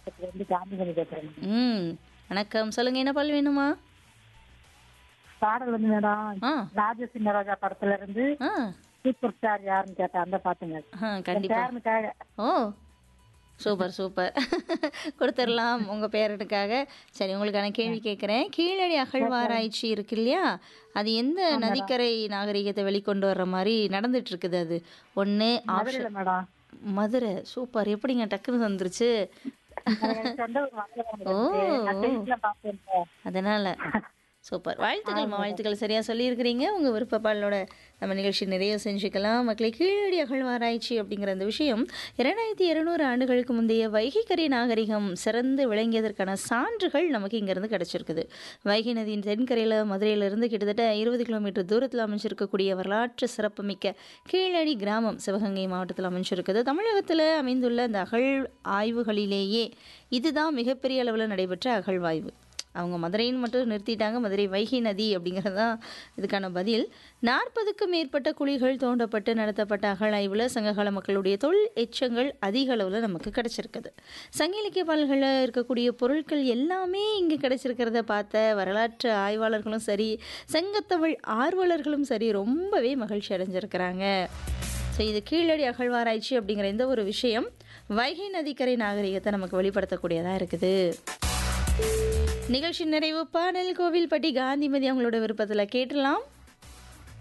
மாவட்டத்துல இருந்து காந்திமதி பேசுறேன் ம் வணக்கம் சொல்லுங்க என்ன பால் வேணுமா பாடல் வந்து மேடம் ஆ ராஜசிங்க ராஜா படத்துல இருந்து ஆ சூப்பர் ஸ்டார் யாருன்னு கேட்டேன் அந்த பாட்டுங்க ஆ கண்டிப்பா பேரனுக்காக ஓ சூப்பர் சூப்பர் கொடுத்துடலாம் உங்கள் பேரனுக்காக சரி உங்களுக்கான கேள்வி கேட்குறேன் கீழடி அகழ்வாராய்ச்சி இருக்கு இல்லையா அது எந்த நதிக்கரை நாகரிகத்தை வெளிக்கொண்டு வர்ற மாதிரி நடந்துட்டு இருக்குது அது ஒன்று மதுரையில மேடம் மதுரை சூப்பர் எப்படிங்க டக்குன்னு வந்துருச்சு எனக்கு சொந்த ஊர் மதுரை மேடம். ஓ. நான் செய்தியில பார்த்தேன் சார். அதனால் சூப்பர் வாழ்த்துக்கள்மா வாழ்த்துக்கள் சரியாக சொல்லியிருக்கிறீங்க உங்கள் விருப்பப்பாளோட நம்ம நிகழ்ச்சி நிறைய செஞ்சுக்கலாம் மக்களை கீழடி அகழ்வாராய்ச்சி அப்படிங்கிற அந்த விஷயம் இரண்டாயிரத்தி இருநூறு ஆண்டுகளுக்கு முந்தைய வைகைக்கரை நாகரிகம் சிறந்து விளங்கியதற்கான சான்றுகள் நமக்கு இங்கேருந்து கிடச்சிருக்குது வைகை நதியின் தென்கரையில் மதுரையிலிருந்து கிட்டத்தட்ட இருபது கிலோமீட்டர் தூரத்தில் அமைஞ்சிருக்கக்கூடிய வரலாற்று சிறப்புமிக்க கீழடி கிராமம் சிவகங்கை மாவட்டத்தில் அமைஞ்சிருக்குது தமிழகத்தில் அமைந்துள்ள அந்த அகழ் ஆய்வுகளிலேயே இதுதான் மிகப்பெரிய அளவில் நடைபெற்ற அகழ்வாய்வு அவங்க மதுரைன்னு மட்டும் நிறுத்திட்டாங்க மதுரை வைகை நதி அப்படிங்கிறது தான் இதுக்கான பதில் நாற்பதுக்கும் மேற்பட்ட குழிகள் தோண்டப்பட்டு நடத்தப்பட்ட அகழாய்வில் சங்ககால மக்களுடைய தொழில் எச்சங்கள் அதிக அளவில் நமக்கு கிடைச்சிருக்குது சங்க இலக்கிய பாடல்களில் இருக்கக்கூடிய பொருட்கள் எல்லாமே இங்கே கிடைச்சிருக்கிறத பார்த்த வரலாற்று ஆய்வாளர்களும் சரி சங்கத்தமிழ் ஆர்வலர்களும் சரி ரொம்பவே மகிழ்ச்சி அடைஞ்சிருக்கிறாங்க ஸோ இது கீழடி அகழ்வாராய்ச்சி அப்படிங்கிற இந்த ஒரு விஷயம் வைகை நதிக்கரை நாகரிகத்தை நமக்கு வெளிப்படுத்தக்கூடியதாக இருக்குது நிகழ்ச்சி நிறைவு பாடல் கோவில்பட்டி காந்திமதி அவங்களோட விருப்பத்தில் கேட்டலாம்